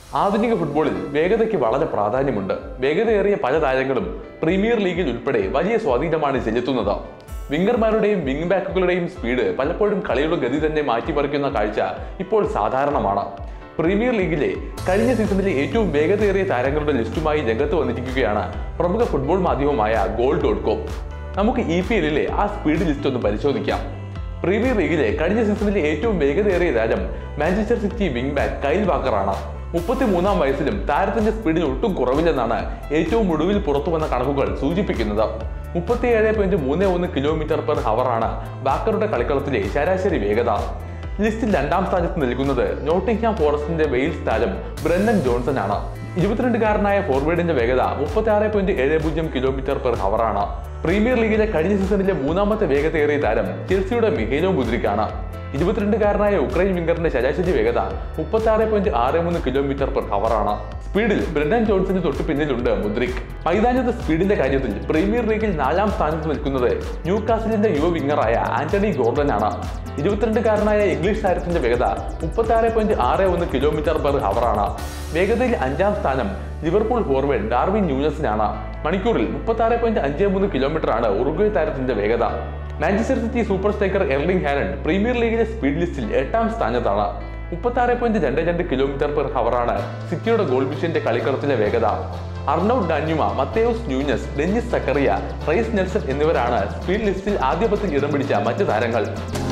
ആധുനിക ഫുട്ബോളിൽ വേഗതയ്ക്ക് വളരെ പ്രാധാന്യമുണ്ട് വേഗതയേറിയ പല താരങ്ങളും പ്രീമിയർ ലീഗിൽ ഉൾപ്പെടെ വലിയ സ്വാധീനമാണ് ചെലുത്തുന്നത് വിംഗർമാരുടെയും വിംഗ് ബാക്കുകളുടെയും സ്പീഡ് പലപ്പോഴും കളിയുടെ ഗതി തന്നെ മാറ്റിമറിക്കുന്ന കാഴ്ച ഇപ്പോൾ സാധാരണമാണ് പ്രീമിയർ ലീഗിലെ കഴിഞ്ഞ സീസണിലെ ഏറ്റവും വേഗതയേറിയ താരങ്ങളുടെ ലിസ്റ്റുമായി രംഗത്ത് വന്നിരിക്കുകയാണ് പ്രമുഖ ഫുട്ബോൾ മാധ്യമമായ ഗോൾ ഡോട്ട് കോം നമുക്ക് ഇ പി എല്ലിലെ ആ സ്പീഡ് ലിസ്റ്റ് ഒന്ന് പരിശോധിക്കാം പ്രീമിയർ ലീഗിലെ കഴിഞ്ഞ സീസണിലെ ഏറ്റവും വേഗതയേറിയ താരം Manchester City wing back Kyle വാക്കറാണ് മുപ്പത്തിമൂന്നാം വയസ്സിലും താരത്തിന്റെ സ്പീഡിന് ഒട്ടും കുറവില്ലെന്നാണ് ഏറ്റവും ഒടുവിൽ പുറത്തു വന്ന കണക്കുകൾ സൂചിപ്പിക്കുന്നത് മുപ്പത്തിയേഴ് പോയിന്റ് മൂന്ന് ഒന്ന് കിലോമീറ്റർ പെർ ഹവറാണ് ബാക്കറുടെ കളിക്കളത്തിലെ ശരാശരി വേഗത ലിസ്റ്റിൽ രണ്ടാം സ്ഥാനത്ത് നിൽക്കുന്നത് നോട്ടിംഗ്ഹാം ഫോറസ്റ്റിന്റെ വെയിൽസ് താരം ബ്രണ്ടൻ ജോൺസൺ ആണ് ഇരുപത്തിരണ്ടുകാരനായ ഫോർവേഡിന്റെ വേഗത മുപ്പത്തി ആറ് പോയിന്റ് ഏഴ് പൂജ്യം കിലോമീറ്റർ പെർ ഹവറാണ് പ്രീമിയർ ലീഗിലെ കഴിഞ്ഞ സീസണിലെ മൂന്നാമത്തെ വേഗതയേറിയ താരം ചെൽസിയുടെ മിഹേലോ മുദ്രിക്കാണ് ഇരുപത്തിരണ്ടുകാരനായ ഉക്രൈൻ വിംഗറിന്റെ ശരാശരി വേഗത മുപ്പത്തി ആറ് പോയിന്റ് ആറ് മൂന്ന് കിലോമീറ്റർ പെർ ഹവറാണ് സ്പീഡിൽ ബ്രണ്ടൻ ജോൺസന് തൊട്ട് പിന്നിലുണ്ട് മുദ്രിക് മൈതാനത്തെ സ്പീഡിന്റെ കാര്യത്തിൽ പ്രീമിയർ ലീഗിൽ നാലാം സ്ഥാനത്ത് നിൽക്കുന്നത് ന്യൂ കാസിലിന്റെ യുവ വിംഗറായ ആന്റണി ഗോർഡൻ ആണ് ഇരുപത്തിരണ്ടുകാരനായ ഇംഗ്ലീഷ് താരത്തിന്റെ വേഗത മുപ്പത്തി ആറ് പോയിന്റ് ആറ് ഒന്ന് കിലോമീറ്റർ പെർ ഹവറാണ് വേഗതയിൽ അഞ്ചാം സ്ഥാനം ലിവർപൂൾ ഫോർവേഡ് ഡാർവിൻ ന്യൂനസിനാണ് മണിക്കൂറിൽ മുപ്പത്തി ആറ് പോയിന്റ് അഞ്ച് മൂന്ന് കിലോമീറ്റർ ആണ് ഉറുഗ്വേ താരത്തിന്റെ വേഗത Manchester City super striker Erling Haaland Premier ലീഗിലെ സ്പീഡ് ലിസ്റ്റിൽ എട്ടാം സ്ഥാനത്താണ് മുപ്പത്തി ആറ് പോയിന്റ് രണ്ട് രണ്ട് കിലോമീറ്റർ പെർ ഹവറാണ് സിറ്റിയുടെ ഗോൾ മിഷന്റെ കളിക്കളത്തിലെ വേഗത Arnaud Danjuma Mateus Nunes Denis Zakaria Rice Nelson എന്നിവരാണ് സ്പീഡ് ലിസ്റ്റിൽ ആദ്യ പത്തിൽ ഇടം പിടിച്ച മറ്റ് താരങ്ങൾ